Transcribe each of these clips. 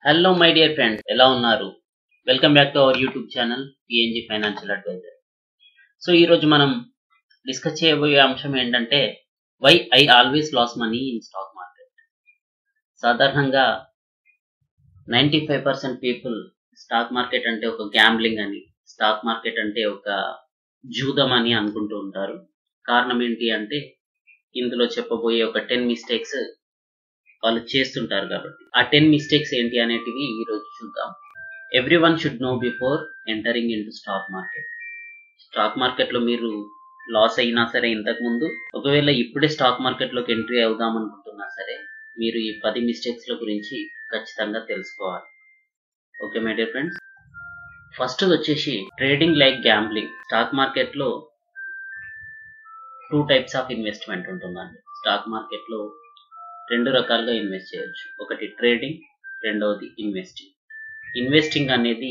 hello my dear friends ఎలా ఉన్నారు welcome back to our YouTube channel PNG financial advisor so ఈరోజు మనం discuss చేయబోయే అంశం ఏంటంటే why I always loss money in stock market సాధారణంగా ninety five percent people stock market అంటే ఒక గ్యాంబ్లింగ్ అని స్టాక్ మార్కెట్ అంటే ఒక జూదం అని అనుకుంటూ ఉంటారు కారణం ఏంటి అంటే ఇందులో చెప్పబోయే ఒక టెన్ మిస్టేక్స్ వాళ్ళు చేస్తుంటారు కాబట్టి ఆ టెన్ మిస్టేక్స్ ఏంటి అనేటివి ఈ రోజు చూద్దాం everyone should know before entering in stock market stock market లో మీరు లాస్ అయినా సరే ఇంతకు ముందు ఒకవేళ ఇప్పుడే స్టాక్ మార్కెట్ లోకి ఎంట్రీ అవుదాం అనుకుంటున్నా సరే మీరు ఈ పది మిస్టేక్స్ ల గురించి ఖచ్చితంగా తెలుసుకోవాలి okay my dear friends first వచ్చేసి trading like gambling stock market లో టూ టైప్స్ ఆఫ్ ఇన్వెస్ట్మెంట్ ఉంటుందండి స్టాక్ మార్కెట్ లో రెండు రకాలుగా ఇన్వెస్ట్ చేయొచ్చు ఒకటి ట్రేడింగ్ రెండవది ఇన్వెస్టింగ్ ఇన్వెస్టింగ్ అనేది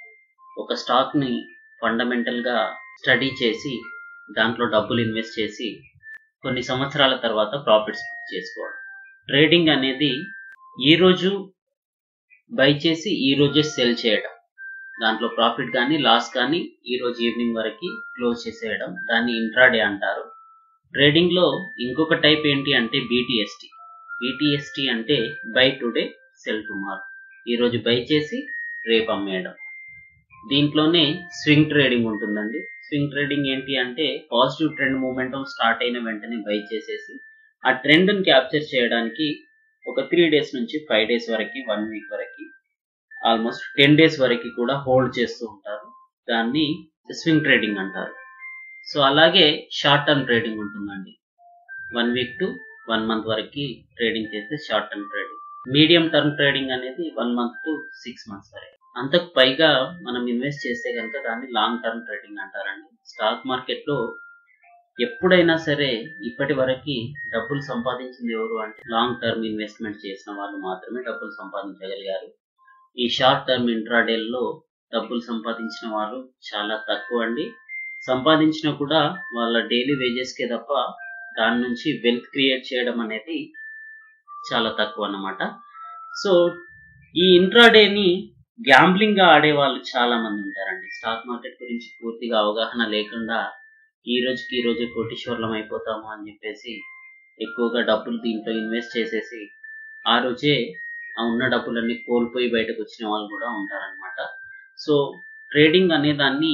ఒక స్టాక్ ని ఫండమెంటల్ గా స్టడీ చేసి దాంట్లో డబ్బులు ఇన్వెస్ట్ చేసి కొన్ని సంవత్సరాల తర్వాత ప్రాఫిట్స్ చేసుకోవడం ట్రేడింగ్ అనేది ఈ రోజు బై చేసి ఈ రోజే సెల్ చేయడం దాంట్లో ప్రాఫిట్ కానీ లాస్ కానీ ఈ రోజు ఈవినింగ్ వరకు క్లోజ్ చేసేయడం దాన్ని ఇంట్రాడే అంటారు ట్రేడింగ్ లో ఇంకొక టైప్ ఏంటి అంటే బీటీఎస్టీ బీటీఎస్టీ అంటే బై టుడే సెల్ టుమారో ఈరోజు బై చేసి రేపు అమ్మేయడం దీంట్లోనే స్వింగ్ ట్రేడింగ్ ఉంటుందండి స్వింగ్ ట్రేడింగ్ ఏంటి అంటే పాజిటివ్ ట్రెండ్ మూమెంటం స్టార్ట్ అయిన వెంటనే బై చేసేసి ఆ ట్రెండ్ని క్యాప్చర్ చేయడానికి ఒక త్రీ డేస్ నుంచి ఫైవ్ డేస్ వరకు వన్ వీక్ వరకు ఆల్మోస్ట్ టెన్ డేస్ వరకు కూడా హోల్డ్ చేస్తూ ఉంటారు దాన్ని స్వింగ్ ట్రేడింగ్ అంటారు సో అలాగే షార్ట్ టర్మ్ ట్రేడింగ్ ఉంటుందండి one week to one month వరకు ట్రేడింగ్ చేస్తే short term trading medium term trading అనేది one month to six months వరకు అంతకు పైగా మనం ఇన్వెస్ట్ చేస్తే కనుక దాన్ని లాంగ్ టర్మ్ ట్రేడింగ్ అంటారండి స్టాక్ మార్కెట్ లో ఎప్పుడైనా సరే ఇప్పటి వరకు డబ్బులు సంపాదించింది ఎవరు అంటే లాంగ్ టర్మ్ ఇన్వెస్ట్మెంట్ చేసిన వాళ్ళు మాత్రమే డబ్బులు సంపాదించగలిగారు ఈ షార్ట్ టర్మ్ ఇంట్రాడేల్లో డబ్బులు సంపాదించిన వాళ్ళు చాలా తక్కువ అండి సంపాదించినా కూడా వాళ్ళ డైలీ వేజెస్కే తప్ప దాని నుంచి వెల్త్ క్రియేట్ చేయడం అనేది చాలా తక్కువ అన్నమాట సో ఈ ఇంట్రాడేని గ్యాంబ్లింగ్ గా ఆడే వాళ్ళు చాలా మంది ఉంటారండి స్టాక్ మార్కెట్ గురించి పూర్తిగా అవగాహన లేకుండా ఈ రోజుకి ఈ రోజు కోటీశ్వర్లం అయిపోతాము అని చెప్పేసి ఎక్కువగా డబ్బులు దీంట్లో ఇన్వెస్ట్ చేసేసి ఆ రోజే ఆ ఉన్న డబ్బులన్నీ కోల్పోయి బయటకు వచ్చిన వాళ్ళు కూడా ఉంటారనమాట సో ట్రేడింగ్ అనే దాన్ని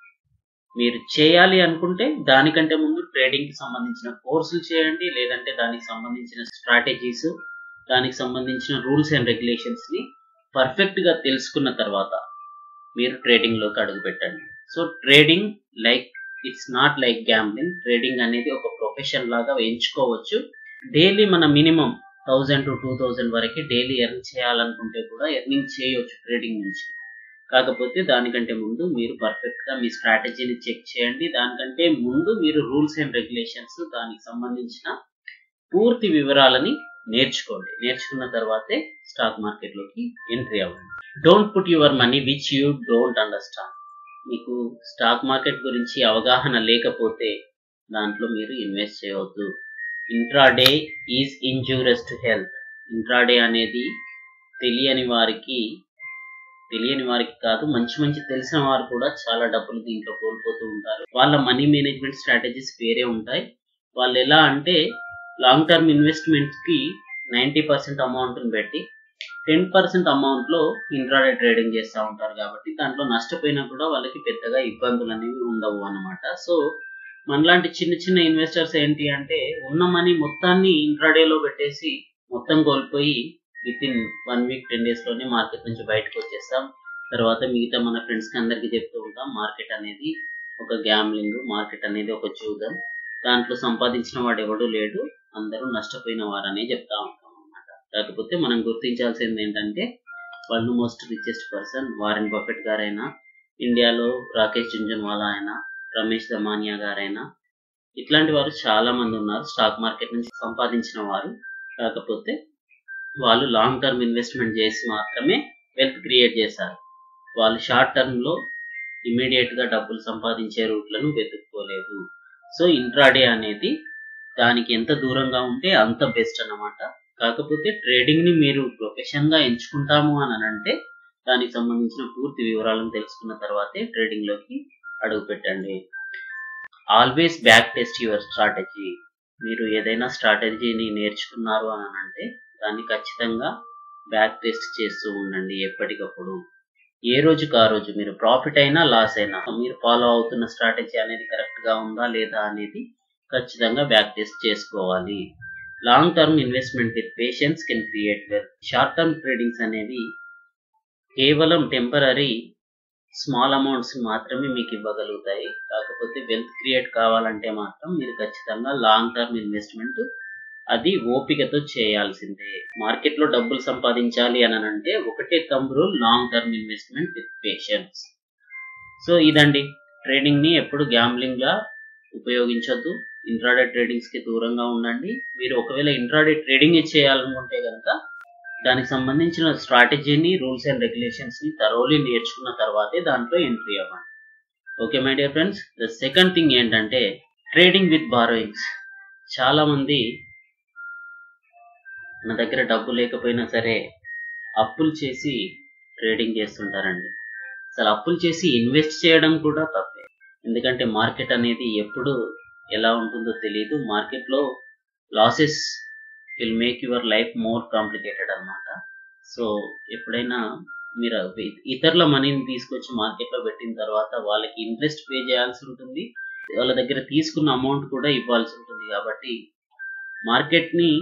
మీరు చేయాలి అనుకుంటే దానికంటే ముందు ట్రేడింగ్ కి సంబంధించిన కోర్సులు చేయండి లేదంటే దానికి సంబంధించిన స్ట్రాటజీస్ దానికి సంబంధించిన రూల్స్ అండ్ రెగ్యులేషన్స్ ని పర్ఫెక్ట్ గా తెలుసుకున్న తర్వాత మీరు ట్రేడింగ్ లోకి అడుగు పెట్టండి so trading like it's not like gambling trading అనేది ఒక ప్రొఫెషన్ లాగా ఎంచుకోవచ్చు డైలీ మన minimum thousand to two thousand వరకు డైలీ ఎర్న్ చేయాలనుకుంటే కూడా ఎర్నింగ్ చేయవచ్చు ట్రేడింగ్ నుంచి కాకపోతే దానికంటే ముందు మీరు పర్ఫెక్ట్ గా మీ స్ట్రాటజీని చెక్ చేయండి దానికంటే ముందు మీరు రూల్స్ అండ్ రెగ్యులేషన్స్ దానికి సంబంధించిన పూర్తి వివరాలని నేర్చుకోండి నేర్చుకున్న తర్వాతే స్టాక్ మార్కెట్ లోకి ఎంట్రీ అవ్వండి don't put your money which you don't understand మీకు స్టాక్ మార్కెట్ గురించి అవగాహన లేకపోతే దాంట్లో మీరు ఇన్వెస్ట్ చేయవద్దు intraday is injurious to health intraday అనేది తెలియని వారికి తెలియని వారికి కాదు మంచి మంచి తెలిసిన వారు కూడా చాలా డబ్బులు దీంట్లో కోల్పోతూ ఉంటారు వాళ్ళ మనీ మేనేజ్మెంట్ స్ట్రాటజీస్ వేరే ఉంటాయి వాళ్ళు ఎలా అంటే లాంగ్ టర్మ్ ఇన్వెస్ట్మెంట్ కి నైంటీ పర్సెంట్ అమౌంట్ పెట్టి టెన్ పర్సెంట్ అమౌంట్ లో ఇంట్రాడే ట్రేడింగ్ చేస్తూ ఉంటారు కాబట్టి దాంట్లో నష్టపోయినా కూడా వాళ్ళకి పెద్దగా ఇబ్బందులు అనేవి ఉండవు అనమాట సో మనలాంటి చిన్న చిన్న ఇన్వెస్టర్స్ ఏంటి అంటే ఉన్న మనీ మొత్తాన్ని ఇంట్రాడేలో పెట్టేసి మొత్తం కోల్పోయి within one week ten days లోనే మార్కెట్ నుంచి బయటకు వచ్చేస్తాం తర్వాత మిగతా మన ఫ్రెండ్స్ కి అందరికి చెప్తూ ఉంటాం మార్కెట్ అనేది ఒక గ్యామ్లింగ్ మార్కెట్ అనేది ఒక జూదం దాంట్లో సంపాదించిన వాడు ఎవడు లేడు అందరూ నష్టపోయిన వారనే చెప్తా ఉంటాం అనమాట కాకపోతే మనం గుర్తించాల్సింది ఏంటంటే world most richest person Warren Buffett గారైనా ఇండియాలో రాకేష్ జుంజన్వాలా అయినా రమేష్ దమానియా గారైనా ఇట్లాంటి వారు చాలా మంది ఉన్నారు స్టాక్ మార్కెట్ నుంచి సంపాదించిన వారు కాకపోతే వాళ్ళు లాంగ్ టర్మ్ ఇన్వెస్ట్మెంట్ చేసి మాత్రమే వెల్త్ క్రియేట్ చేశారు వాళ్ళు షార్ట్ టర్మ్ లో ఇమీడియట్ గా డబ్బులు సంపాదించే రూట్లను వెతుక్కోలేదు సో ఇంట్రాడే అనేది దానికి ఎంత దూరంగా ఉంటే అంత బెస్ట్ అన్నమాట కాకపోతే ట్రేడింగ్ని మీరు ప్రొఫెషన్గా ఎంచుకుంటాము అని అంటే దానికి సంబంధించిన పూర్తి వివరాలను తెలుసుకున్న తర్వాతే ట్రేడింగ్లోకి అడుగు పెట్టండి always back test your strategy మీరు ఏదైనా స్ట్రాటజీని నేర్చుకున్నారు అని అంటే దాన్ని ఖచ్చితంగా బ్యాక్ టెస్ట్ చేస్తూ ఉండండి ఎప్పటికప్పుడు ఏ రోజుకి ఆ రోజు మీరు ప్రాఫిట్ అయినా లాస్ అయినా మీరు ఫాలో అవుతున్న స్ట్రాటజీ అనేది కరెక్ట్గా ఉందా లేదా అనేది ఖచ్చితంగా బ్యాక్ టెస్ట్ చేసుకోవాలి long term investment with patience can create wealth short term tradings అనేవి కేవలం టెంపరీ స్మాల్ అమౌంట్స్ మాత్రమే మీకు ఇవ్వగలుగుతాయి కాకపోతే వెల్త్ క్రియేట్ కావాలంటే మాత్రం మీరు ఖచ్చితంగా లాంగ్ టర్మ్ ఇన్వెస్ట్మెంట్ అది ఓపికతో చేయాల్సిందే మార్కెట్లో డబ్బులు సంపాదించాలి అని అంటే ఒకటే thumb rule long term investment with patience so ఇదండి ట్రేడింగ్ని ఎప్పుడు గ్యాంబ్లింగ్గా ఉపయోగించొద్దు ఇంట్రాడే ట్రేడింగ్స్కి దూరంగా ఉండండి మీరు ఒకవేళ ఇంట్రాడే ట్రేడింగ్ చేయాలనుకుంటే కనుక దానికి సంబంధించిన స్ట్రాటజీని రూల్స్ అండ్ రెగ్యులేషన్స్ని తరోలీ నేర్చుకున్న తర్వాతే దాంట్లో ఎంట్రీ అవ్వండి okay my dear friends the second thing ఏంటంటే ట్రేడింగ్ విత్ బారోయింగ్స్ చాలామంది నా దగ్గర డబ్బు లేకపోయినా సరే అప్పులు చేసి ట్రేడింగ్ చేస్తుంటారండి అసలు అప్పులు చేసి ఇన్వెస్ట్ చేయడం కూడా తప్పే ఎందుకంటే మార్కెట్ అనేది ఎప్పుడు ఎలా ఉంటుందో తెలియదు మార్కెట్లో losses will make your life more complicated అనమాట సో ఎప్పుడైనా మీరు ఇతరుల మనీని తీసుకొచ్చి మార్కెట్లో పెట్టిన తర్వాత వాళ్ళకి ఇంట్రెస్ట్ పే చేయాల్సి ఉంటుంది వాళ్ళ దగ్గర తీసుకున్న అమౌంట్ కూడా ఇవ్వాల్సి ఉంటుంది కాబట్టి మార్కెట్ని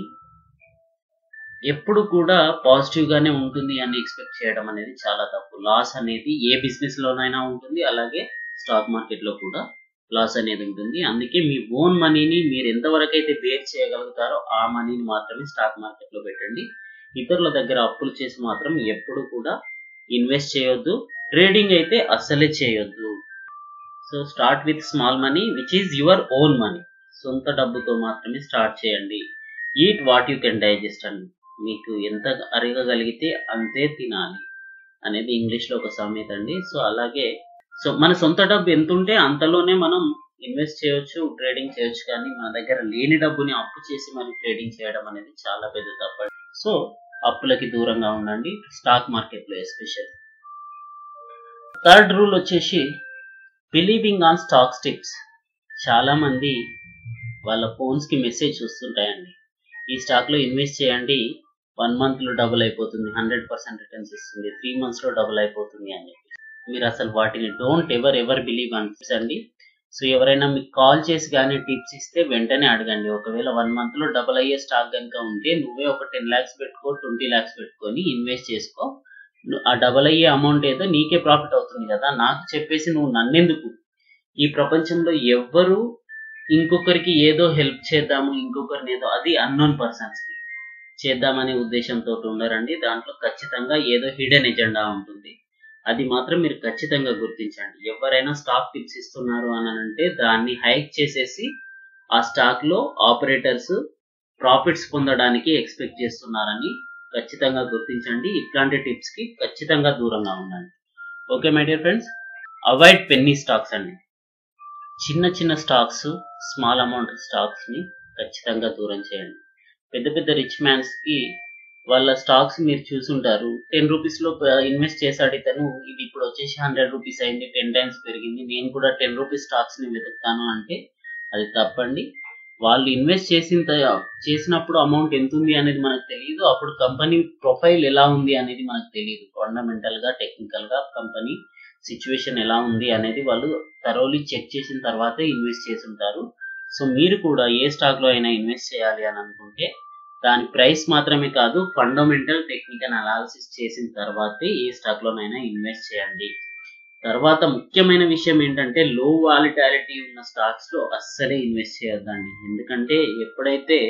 ఎప్పుడు కూడా పాజిటివ్ గానే ఉంటుంది అని ఎక్స్పెక్ట్ చేయడం అనేది చాలా తప్పు లాస్ అనేది ఏ బిజినెస్ లోనైనా ఉంటుంది అలాగే స్టాక్ మార్కెట్ లో కూడా లాస్ అనేది ఉంటుంది అందుకే మీ ఓన్ మనీని మీరు ఎంతవరకు అయితే బేర్ చేయగలుగుతారో ఆ మనీని మాత్రమే స్టాక్ మార్కెట్ లో పెట్టండి ఇతరుల దగ్గర అప్పులు చేసి మాత్రం ఎప్పుడు కూడా ఇన్వెస్ట్ చేయొద్దు ట్రేడింగ్ అయితే అస్సలే చేయొద్దు so start with small money which is your own money సొంత డబ్బుతో మాత్రమే స్టార్ట్ చేయండి eat what you can digest అండి మీకు ఎంత అరగగలిగితే అంతే తినాలి అనేది ఇంగ్లీష్లో ఒక సామెత అండి సో అలాగే సో మన సొంత డబ్బు ఎంత ఉంటే అంతలోనే మనం ఇన్వెస్ట్ చేయొచ్చు ట్రేడింగ్ చేయొచ్చు కానీ మన దగ్గర లేని డబ్బుని అప్పు చేసి మరి ట్రేడింగ్ చేయడం అనేది చాలా పెద్ద తప్ప సో అప్పులకి దూరంగా ఉండండి స్టాక్ మార్కెట్లో ఎస్పెషల్ థర్డ్ రూల్ వచ్చేసి బిలీవింగ్ ఆన్ స్టాక్ స్టిప్స్ చాలా మంది వాళ్ళ ఫోన్స్ కి మెసేజ్ వస్తుంటాయండి ఈ స్టాక్ లో ఇన్వెస్ట్ చేయండి వన్ మంత్ లో డబుల్ అయిపోతుంది హండ్రెడ్ పర్సెంట్ రిటర్న్స్ ఇస్తుంది త్రీ మంత్స్ లో డబుల్ అయిపోతుంది అని చెప్పి మీరు అసలు వాటిని డోంట్ ఎవర్ ఎవర్ బిలీవ్ అనిపించండి సో ఎవరైనా మీకు కాల్ చేసి కానీ టిప్స్ ఇస్తే వెంటనే అడగండి ఒకవేళ వన్ మంత్ లో డబుల్ అయ్యే స్టాక్ కనుక ఉంటే నువ్వే ఒక టెన్ ల్యాక్స్ పెట్టుకో ట్వంటీ ల్యాక్స్ పెట్టుకొని ఇన్వెస్ట్ చేసుకో ఆ డబుల్ అయ్యే అమౌంట్ ఏదో నీకే ప్రాఫిట్ అవుతుంది కదా నాకు చెప్పేసి నువ్వు నన్నెందుకు ఈ ప్రపంచంలో ఎవ్వరు ఇంకొకరికి ఏదో హెల్ప్ చేద్దాము ఇంకొకరిని ఏదో అది అన్నోన్ పర్సన్స్ కి చేద్దామనే ఉద్దేశంతో ఉండరండి దాంట్లో ఖచ్చితంగా ఏదో హిడెన్ ఎజెండా ఉంటుంది అది మాత్రం మీరు ఖచ్చితంగా గుర్తించండి ఎవరైనా స్టాక్ టిప్స్ ఇస్తున్నారు అని అంటే దాన్ని హైక్ చేసేసి ఆ స్టాక్ లో ఆపరేటర్స్ ప్రాఫిట్స్ పొందడానికి ఎక్స్పెక్ట్ చేస్తున్నారని ఖచ్చితంగా గుర్తించండి ఇట్లాంటి టిప్స్ కి ఖచ్చితంగా దూరంగా ఉండండి okay my dear friends avoid penny stocks అండి చిన్న చిన్న స్టాక్స్ స్మాల్ అమౌంట్ స్టాక్స్ ని ఖచ్చితంగా దూరం చేయండి పెద్ద పెద్ద రిచ్ మ్యాన్స్ కి వాళ్ళ స్టాక్స్ మీరు చూసుంటారు టెన్ రూపీస్ లో ఇన్వెస్ట్ చేశాడు ఇతను ఇది ఇప్పుడు వచ్చేసి హండ్రెడ్ రూపీస్ అయింది టెన్ టైమ్స్ పెరిగింది నేను కూడా టెన్ రూపీస్ స్టాక్స్ ని వెతుకుతాను అంటే అది తప్పండి వాళ్ళు ఇన్వెస్ట్ చేసిన త- చేసినప్పుడు అమౌంట్ ఎంత ఉంది అనేది మనకు తెలియదు అప్పుడు కంపెనీ ప్రొఫైల్ ఎలా ఉంది అనేది మనకు తెలియదు ఫండమెంటల్ గా టెక్నికల్ గా కంపెనీ సిచ్యువేషన్ ఎలా ఉంది అనేది వాళ్ళు థరోలీ చెక్ చేసిన తర్వాతే ఇన్వెస్ట్ చేసి ఉంటారు సో మీరు కూడా ఏ స్టాక్ లో అయినా ఇన్వెస్ట్ చేయాలి అని అనుకుంటే దాని ప్రైస్ మాత్రమే కాదు ఫండమెంటల్ టెక్నికల్ అనాలిసిస్ చేసిన తర్వాతే ఏ స్టాక్ లోనైనా ఇన్వెస్ట్ చేయండి తర్వాత ముఖ్యమైన విషయం ఏంటంటే లో వాలిటాలిటీ ఉన్న స్టాక్స్ లో అస్సలే ఇన్వెస్ట్ చేయొద్దండి ఎందుకంటే ఎప్పుడైతే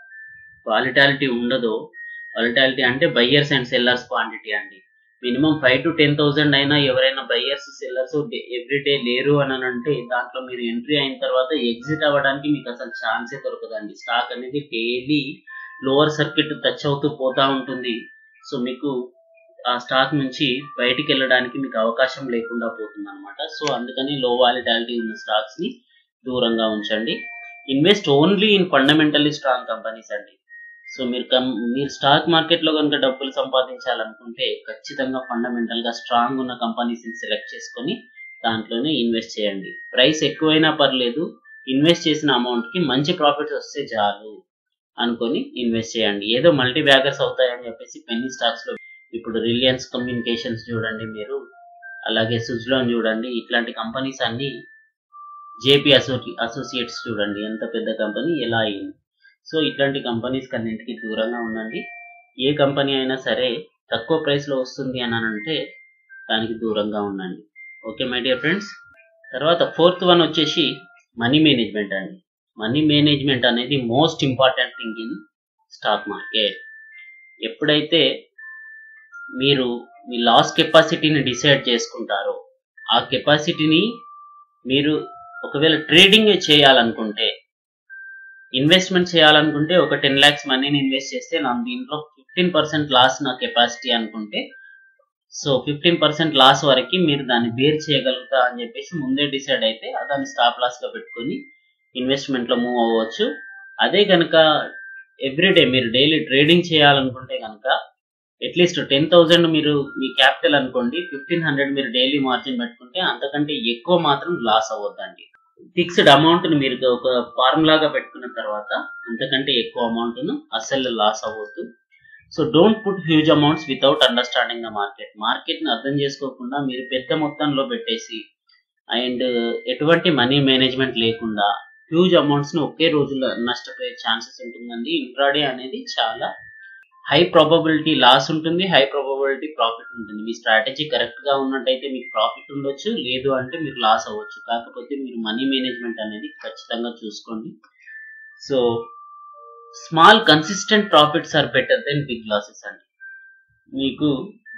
వాలిటాలిటీ ఉండదో వాలిటాలిటీ అంటే బయ్యర్స్ అండ్ సెల్లర్స్ క్వాంటిటీ అండి minimum five to ten thousand అయినా ఎవరైనా బయ్యర్స్ సెల్లర్స్ ఎవ్రీ డే లేరు అని అంటే దాంట్లో మీరు ఎంట్రీ అయిన తర్వాత ఎగ్జిట్ అవ్వడానికి మీకు అసలు ఛాన్సే దొరకదండి స్టాక్ అనేది డైలీ లోవర్ సర్క్యూట్ టచ్ అవుతూ పోతా ఉంటుంది సో మీకు ఆ స్టాక్ నుంచి బయటికి వెళ్ళడానికి మీకు అవకాశం లేకుండా పోతుంది అనమాట సో అందుకని లో వాలిటాలిటీ ఉన్న స్టాక్స్ ని దూరంగా ఉంచండి invest only in fundamentally strong companies అండి సో మీరు కం మీరు స్టాక్ మార్కెట్లో కనుక డబ్బులు సంపాదించాలనుకుంటే ఖచ్చితంగా ఫండమెంటల్గా స్ట్రాంగ్ ఉన్న కంపెనీస్ని సెలెక్ట్ చేసుకొని దాంట్లోనే ఇన్వెస్ట్ చేయండి ప్రైస్ ఎక్కువైనా పర్లేదు ఇన్వెస్ట్ చేసిన అమౌంట్కి మంచి ప్రాఫిట్స్ వస్తే చాలు అనుకొని ఇన్వెస్ట్ చేయండి ఏదో మల్టీ బ్యాగర్స్ అవుతాయని చెప్పేసి పెన్నీ స్టాక్స్లో ఇప్పుడు రిలయన్స్ కమ్యూనికేషన్స్ చూడండి మీరు అలాగే సుజ్లాన్ చూడండి ఇట్లాంటి కంపెనీస్ అన్ని జేపీ అసో అసోసియేట్స్ చూడండి ఎంత పెద్ద కంపెనీ ఎలా అయింది సో ఇట్లాంటి కంపెనీస్ అన్నింటికి దూరంగా ఉండండి ఏ కంపెనీ అయినా సరే తక్కువ ప్రైస్లో వస్తుంది అని అంటే దానికి దూరంగా ఉండండి ఓకే మై డియర్ ఫ్రెండ్స్ తర్వాత ఫోర్త్ వన్ వచ్చేసి మనీ మేనేజ్మెంట్ అండి మనీ మేనేజ్మెంట్ అనేది most important thing in stock market ఎప్పుడైతే మీరు మీ లాస్ కెపాసిటీని డిసైడ్ చేసుకుంటారో ఆ కెపాసిటీని మీరు ఒకవేళ ట్రేడింగ్ చేయాలనుకుంటే ఇన్వెస్ట్మెంట్ చేయాలనుకుంటే ఒక టెన్ ల్యాక్స్ మనీని ఇన్వెస్ట్ చేస్తే నా దీంట్లో ఫిఫ్టీన్ పర్సెంట్ లాస్ నా కెపాసిటీ అనుకుంటే సో ఫిఫ్టీన్ పర్సెంట్ లాస్ వరకు మీరు దాన్ని బేర్ చేయగలుగుతా అని చెప్పేసి ముందే డిసైడ్ అయితే దాన్ని స్టాప్ లాస్గా పెట్టుకొని ఇన్వెస్ట్మెంట్లో మూవ్ అవ్వచ్చు అదే కనుక ఎవ్రీడే మీరు డైలీ ట్రేడింగ్ చేయాలనుకుంటే కనుక అట్లీస్ట్ టెన్ థౌజండ్ మీరు మీ క్యాపిటల్ అనుకోండి ఫిఫ్టీన్ హండ్రెడ్ మీరు డైలీ మార్జిన్ పెట్టుకుంటే అంతకంటే ఎక్కువ మాత్రం లాస్ అవ్వద్దండి ఫిక్స్డ్ అమౌంట్ని మీరు ఒక ఫార్ములాగా పెట్టుకున్న తర్వాత అంతకంటే ఎక్కువ అమౌంట్ను అస్సలు లాస్ అవ్వద్దు so don't put huge amounts without understanding the market మార్కెట్ని అర్థం చేసుకోకుండా మీరు పెద్ద మొత్తంలో పెట్టేసి అండ్ ఎటువంటి మనీ మేనేజ్మెంట్ లేకుండా హ్యూజ్ అమౌంట్స్ని ఒకే రోజులో నష్టపోయే ఛాన్సెస్ ఉంటుందండి ఇంట్రాడే అనేది చాలా హై ప్రాబబిలిటీ లాస్ ఉంటుంది హై ప్రాబబిలిటీ ప్రాఫిట్ ఉంటుంది మీ స్ట్రాటజీ కరెక్ట్గా ఉన్నట్టయితే మీకు ప్రాఫిట్ ఉండొచ్చు లేదు అంటే మీరు లాస్ అవ్వచ్చు కాకపోతే మీరు మనీ మేనేజ్మెంట్ అనేది ఖచ్చితంగా చూసుకోండి so small consistent profits are better than big losses అండి మీకు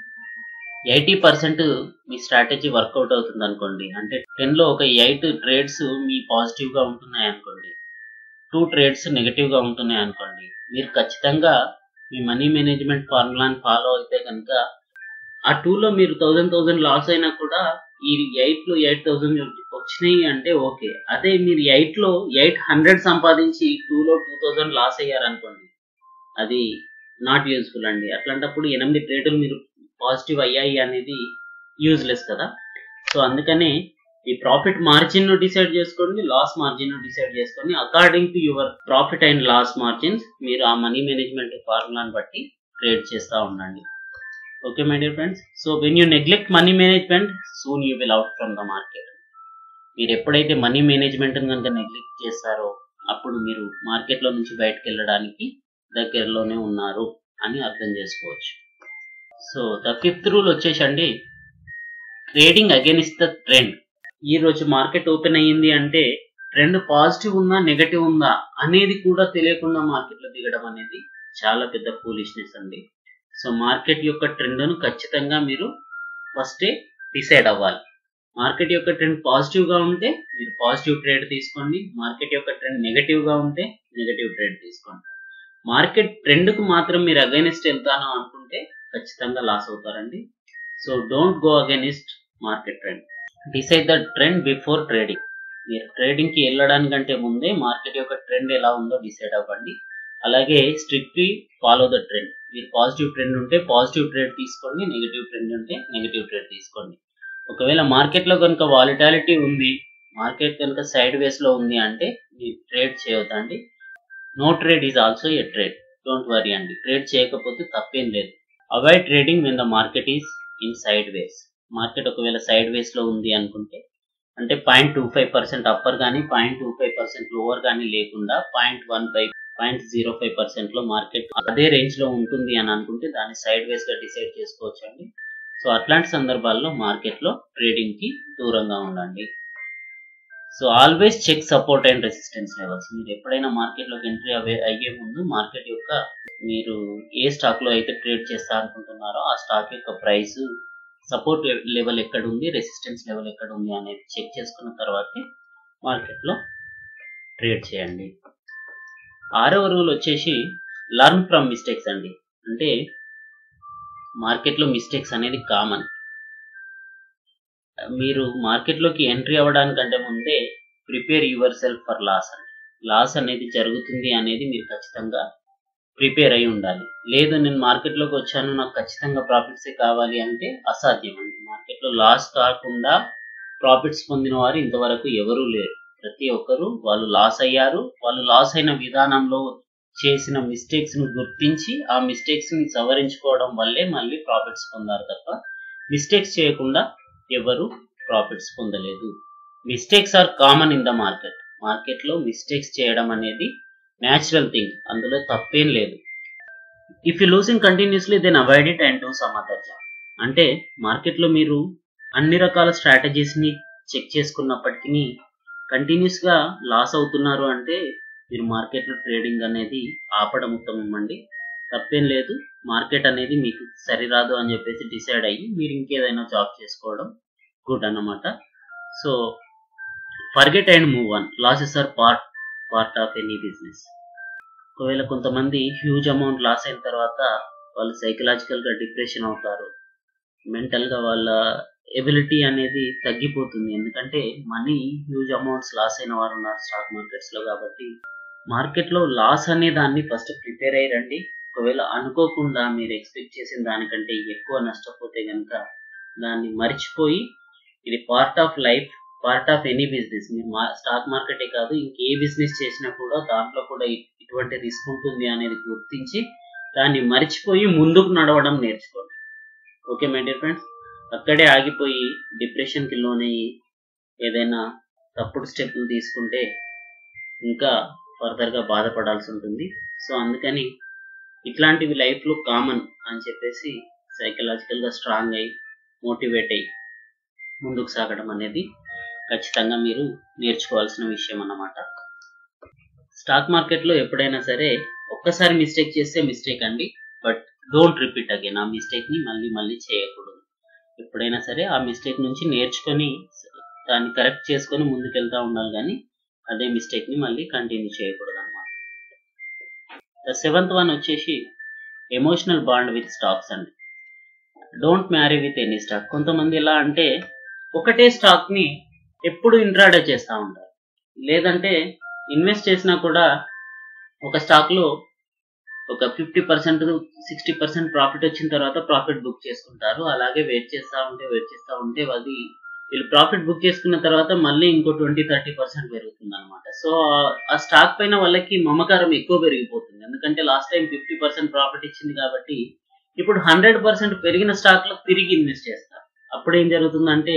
ఎయిటీ పర్సెంట్ మీ స్ట్రాటజీ వర్కౌట్ అవుతుంది అనుకోండి అంటే టెన్లో ఒక ఎయిట్ ట్రేడ్స్ మీ పాజిటివ్గా ఉంటున్నాయి అనుకోండి టూ ట్రేడ్స్ నెగిటివ్గా ఉంటున్నాయి అనుకోండి మీరు ఖచ్చితంగా మీ మనీ మేనేజ్మెంట్ ఫార్ములాని ఫాలో అయితే కనుక ఆ టూలో మీరు థౌజండ్ థౌజండ్ లాస్ అయినా కూడా ఈ ఎయిట్లో ఎయిట్ థౌజండ్ వచ్చినాయి అంటే ఓకే అదే మీరు ఎయిట్లో ఎయిట్ హండ్రెడ్ సంపాదించి టూలో టూ థౌజండ్ లాస్ అయ్యారనుకోండి అది నాట్ యూస్ఫుల్ అండి అట్లాంటప్పుడు ఎనిమిది ట్రేడులు మీరు పాజిటివ్ అయ్యాయి అనేది యూజ్లెస్ కదా సో అందుకనే ఈ ప్రాఫిట్ మార్జిన్ డిసైడ్ చేసుకోండి లాస్ మార్జిన్ డిసైడ్ చేసుకోండి according to your profit and loss margins మీరు ఆ మనీ మేనేజ్మెంట్ ఫార్ములాని బట్టి ట్రేడ్ చేస్తూ ఉండండి okay my dear friends so when you neglect money management soon you will out from the market మీరు ఎప్పుడైతే మనీ మేనేజ్మెంట్ కనుక నెగ్లెక్ట్ చేస్తారో అప్పుడు మీరు మార్కెట్లో నుంచి బయటకు వెళ్ళడానికి దగ్గరలోనే ఉన్నారు అని అర్థం చేసుకోవచ్చు సో ద ఫిఫ్త్ రూల్ వచ్చేసండి ట్రేడింగ్ అగేనిస్ట్ ద ట్రెండ్ ఈ రోజు మార్కెట్ ఓపెన్ అయ్యింది అంటే ట్రెండ్ పాజిటివ్ ఉందా నెగటివ్ ఉందా అనేది కూడా తెలియకుండా మార్కెట్లో దిగడం అనేది చాలా పెద్ద ఫూలిష్నెస్ అండి సో మార్కెట్ యొక్క ట్రెండ్ను ఖచ్చితంగా మీరు ఫస్టే డిసైడ్ అవ్వాలి మార్కెట్ యొక్క ట్రెండ్ పాజిటివ్గా ఉంటే మీరు పాజిటివ్ ట్రేడ్ తీసుకోండి మార్కెట్ యొక్క ట్రెండ్ నెగటివ్గా ఉంటే నెగటివ్ ట్రేడ్ తీసుకోండి మార్కెట్ ట్రెండ్కు మాత్రం మీరు అగైనిస్ట్ వెళ్తాను అనుకుంటే ఖచ్చితంగా లాస్ అవుతారండి so don't go against market trend decide the trend before trading మీరు ట్రేడింగ్కి వెళ్ళడానికంటే ముందే మార్కెట్ యొక్క ట్రెండ్ ఎలా ఉందో డిసైడ్ అవ్వండి అలాగే స్ట్రిక్ట్లీ ఫాలో ద ట్రెండ్ మీరు పాజిటివ్ ట్రెండ్ ఉంటే పాజిటివ్ ట్రేడ్ తీసుకోండి నెగిటివ్ ట్రెండ్ ఉంటే నెగిటివ్ ట్రేడ్ తీసుకోండి ఒకవేళ మార్కెట్లో కనుక వాలిటాలిటీ ఉంది మార్కెట్ కనుక సైడ్ వేస్లో ఉంది అంటే మీరు ట్రేడ్ చేయొద్దండి no trade is also a trade don't worry అండి ట్రేడ్ చేయకపోతే తప్పేం లేదు avoid trading when the market is in sideways market ఒకవేళ సైడ్ వేస్లో ఉంది అనుకుంటే అంటే point two five percent upper కానీ point two five percent lower కానీ లేకుండా point one five point zero five పర్సెంట్లో మార్కెట్ అదే రేంజ్లో ఉంటుంది అని అనుకుంటే దాన్ని సైడ్ వేస్గా డిసైడ్ చేసుకోవచ్చు అండి సో అట్లాంటి సందర్భాల్లో మార్కెట్లో ట్రేడింగ్కి దూరంగా ఉండండి so always check support and resistance levels మీరు ఎప్పుడైనా మార్కెట్లోకి ఎంట్రీ అవే అయ్యే ముందు మార్కెట్ యొక్క మీరు ఏ స్టాక్లో అయితే ట్రేడ్ చేస్తా అనుకుంటున్నారో ఆ స్టాక్ యొక్క ప్రైస్ సపోర్ట్ లెవెల్ ఎక్కడ ఉంది రెసిస్టెన్స్ లెవెల్ ఎక్కడ ఉంది అనేది చెక్ చేసుకున్న తర్వాతే మార్కెట్లో ట్రేడ్ చేయండి ఆరవ రూల్ వచ్చేసి లర్న్ ఫ్రమ్ మిస్టేక్స్ అండి అంటే మార్కెట్లో మిస్టేక్స్ అనేది కామన్ మీరు మార్కెట్లోకి ఎంట్రీ అవ్వడానికంటే ముందే prepare yourself for loss అండి లాస్ అనేది జరుగుతుంది అనేది మీరు ఖచ్చితంగా ప్రిపేర్ అయి ఉండాలి లేదు నేను మార్కెట్లోకి వచ్చాను నాకు ఖచ్చితంగా ప్రాఫిట్సే కావాలి అంటే అసాధ్యం అండి మార్కెట్లో లాస్ కాకుండా ప్రాఫిట్స్ పొందిన వారు ఇంతవరకు ఎవరూ లేరు ప్రతి ఒక్కరు వాళ్ళు లాస్ అయ్యారు వాళ్ళు లాస్ అయిన విధానంలో చేసిన మిస్టేక్స్ ను గుర్తించి ఆ మిస్టేక్స్ ని సవరించుకోవడం వల్లే మళ్ళీ ప్రాఫిట్స్ పొందారు తప్ప మిస్టేక్స్ చేయకుండా ఎవరు ప్రాఫిట్స్ పొందలేదు mistakes are common in the market market లో మిస్టేక్స్ చేయడం అనేది న్యాచురల్ థింగ్ అందులో తప్పేం లేదు if you losing continuously then avoid it and do some other job అంటే మార్కెట్ లో మీరు అన్ని రకాల స్ట్రాటజీస్ ని చెక్ చేసుకున్నప్పటికీ కంటిన్యూస్ గా లాస్ అవుతున్నారు అంటే మీరు మార్కెట్ లో ట్రేడింగ్ అనేది ఆపడం ఉత్తమం అండి తప్పేం లేదు మార్కెట్ అనేది మీకు సరిరాదు అని చెప్పేసి డిసైడ్ అయ్యి మీరు ఇంకేదైనా జాబ్ చేసుకోవడం గుడ్ అన్నమాట so forget and move on losses are part part of any business ఒకవేళ కొంతమంది హ్యూజ్ అమౌంట్ లాస్ అయిన తర్వాత వాళ్ళు సైకలాజికల్ గా డిప్రెషన్ అవుతారు మెంటల్ గా వాళ్ళ ఎబిలిటీ అనేది తగ్గిపోతుంది ఎందుకంటే మనీ హ్యూజ్ అమౌంట్స్ లాస్ అయిన వారు ఉన్నారు స్టాక్ మార్కెట్స్ లో కాబట్టి మార్కెట్ లో లాస్ అనే దాన్ని ఫస్ట్ ప్రిపేర్ అయ్యండి ఒకవేళ అనుకోకుండా మీరు ఎక్స్పెక్ట్ చేసిన దానికంటే ఎక్కువ నష్టపోతే కనుక దాన్ని మర్చిపోయి ఇది part of life part of any business మీరు స్టాక్ మార్కెటే కాదు ఇంకే బిజినెస్ చేసినా కూడా దాంట్లో కూడా ఇటువంటి రిస్క్ ఉంటుంది అనేది గుర్తించి దాన్ని మర్చిపోయి ముందుకు నడవడం నేర్చుకోండి ఓకే మై డియర్ ఫ్రెండ్స్ అక్కడే ఆగిపోయి డిప్రెషన్కి లోనయ్యి ఏదైనా తప్పుడు స్టెప్లు తీసుకుంటే ఇంకా ఫర్దర్గా బాధపడాల్సి ఉంటుంది సో అందుకని ఇట్లాంటివి లైఫ్లో కామన్ అని చెప్పేసి సైకలాజికల్గా స్ట్రాంగ్ అయ్యి మోటివేట్ అయ్యి ముందుకు సాగడం అనేది ఖచ్చితంగా మీరు నేర్చుకోవాల్సిన విషయం అన్నమాట స్టాక్ మార్కెట్లో ఎప్పుడైనా సరే ఒక్కసారి మిస్టేక్ చేస్తే మిస్టేక్ అండి బట్ డోంట్ రిపీట్ అగైన్ ఆ మిస్టేక్ని మళ్ళీ మళ్ళీ చేయకూడదు ఎప్పుడైనా సరే ఆ మిస్టేక్ నుంచి నేర్చుకొని దాన్ని కరెక్ట్ చేసుకొని ముందుకెళ్తా ఉండాలి కానీ అదే మిస్టేక్ని మళ్ళీ కంటిన్యూ చేయకూడదు అనమాట ద సెవెంత్ వన్ వచ్చేసి ఎమోషనల్ బాండ్ విత్ స్టాక్స్ అండి don't marry with any stock కొంతమంది ఎలా అంటే ఒకటే స్టాక్ని ఎప్పుడు ఇంట్రాడే చేస్తూ ఉంటారు లేదంటే ఇన్వెస్ట్ చేసినా కూడా ఒక స్టాక్లో ఒక fifty percent sixty percent profit వచ్చిన తర్వాత ప్రాఫిట్ బుక్ చేసుకుంటారు అలాగే వెయిట్ చేస్తూ ఉంటే వెయిట్ చేస్తూ ఉంటే అది వీళ్ళు ప్రాఫిట్ బుక్ చేసుకున్న తర్వాత మళ్ళీ ఇంకో ట్వంటీ థర్టీ పర్సెంట్ పెరుగుతుంది అనమాట సో ఆ స్టాక్ పైన వాళ్ళకి మమకారం ఎక్కువ పెరిగిపోతుంది ఎందుకంటే last time fifty percent profit ఇచ్చింది కాబట్టి ఇప్పుడు హండ్రెడ్ పర్సెంట్ పెరిగిన స్టాక్ లో తిరిగి ఇన్వెస్ట్ చేస్తారు అప్పుడు ఏం జరుగుతుందంటే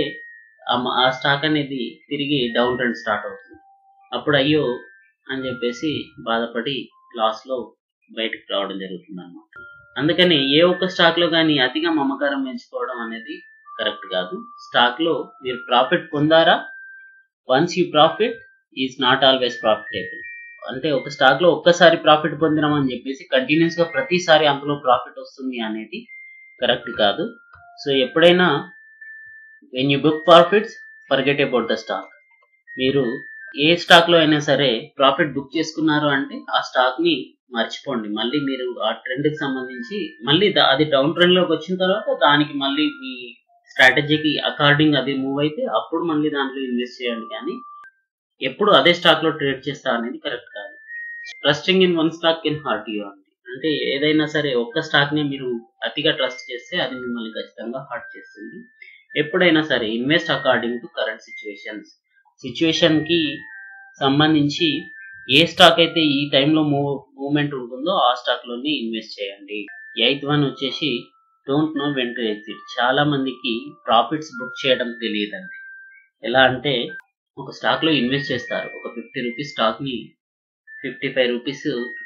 ఆ స్టాక్ అనేది తిరిగి డౌన్ ట్రెండ్ స్టార్ట్ అవుతుంది అప్పుడు అయ్యో అని చెప్పేసి బాధపడి లాస్ లో బయటకు రావడం జరుగుతుంది అనమాట అందుకని ఏ ఒక్క స్టాక్ లో కానీ అతిగా మమకారం పెంచుకోవడం అనేది కరెక్ట్ కాదు స్టాక్ లో మీరు ప్రాఫిట్ పొందారా once you profit is not always profitable అంటే ఒక స్టాక్ లో ఒక్కసారి ప్రాఫిట్ పొందినామని చెప్పేసి కంటిన్యూస్ గా ప్రతిసారి అందులో ప్రాఫిట్ వస్తుంది అనేది కరెక్ట్ కాదు సో ఎప్పుడైనా when you book profits forget about the stock మీరు ఏ స్టాక్ లో అయినా సరే ప్రాఫిట్ బుక్ చేసుకున్నారు అంటే ఆ స్టాక్ ని మర్చిపోండి మళ్ళీ మీరు ఆ ట్రెండ్ కి సంబంధించి మళ్ళీ అది డౌన్ ట్రెండ్ లోకి వచ్చిన తర్వాత దానికి మళ్ళీ మీ స్ట్రాటజీకి అకార్డింగ్ అది మూవ్ అయితే అప్పుడు మళ్ళీ దాంట్లో ఇన్వెస్ట్ చేయండి కానీ ఎప్పుడు అదే స్టాక్ లో ట్రేడ్ చేస్తా అనేది కరెక్ట్ కాదు trusting in one stock can hurt you అండి అంటే ఏదైనా సరే ఒక్క స్టాక్ ని మీరు అతిగా ట్రస్ట్ చేస్తే అది మిమ్మల్ని ఖచ్చితంగా హార్ట్ చేస్తుంది ఎప్పుడైనా సరే invest according to current situations situation కి సంబంధించి ఏ స్టాక్ అయితే ఈ టైంలో మూవ్ మూవ్మెంట్ ఉంటుందో ఆ స్టాక్ లోనే ఇన్వెస్ట్ చేయండి ఎయిత్ వన్ వచ్చేసి don't know when to exit చాలా మందికి ప్రాఫిట్స్ బుక్ చేయడం తెలియదండి ఎలా అంటే ఒక స్టాక్ లో ఇన్వెస్ట్ చేస్తారు ఒక ఫిఫ్టీ రూపీస్ స్టాక్ ని fifty five rupees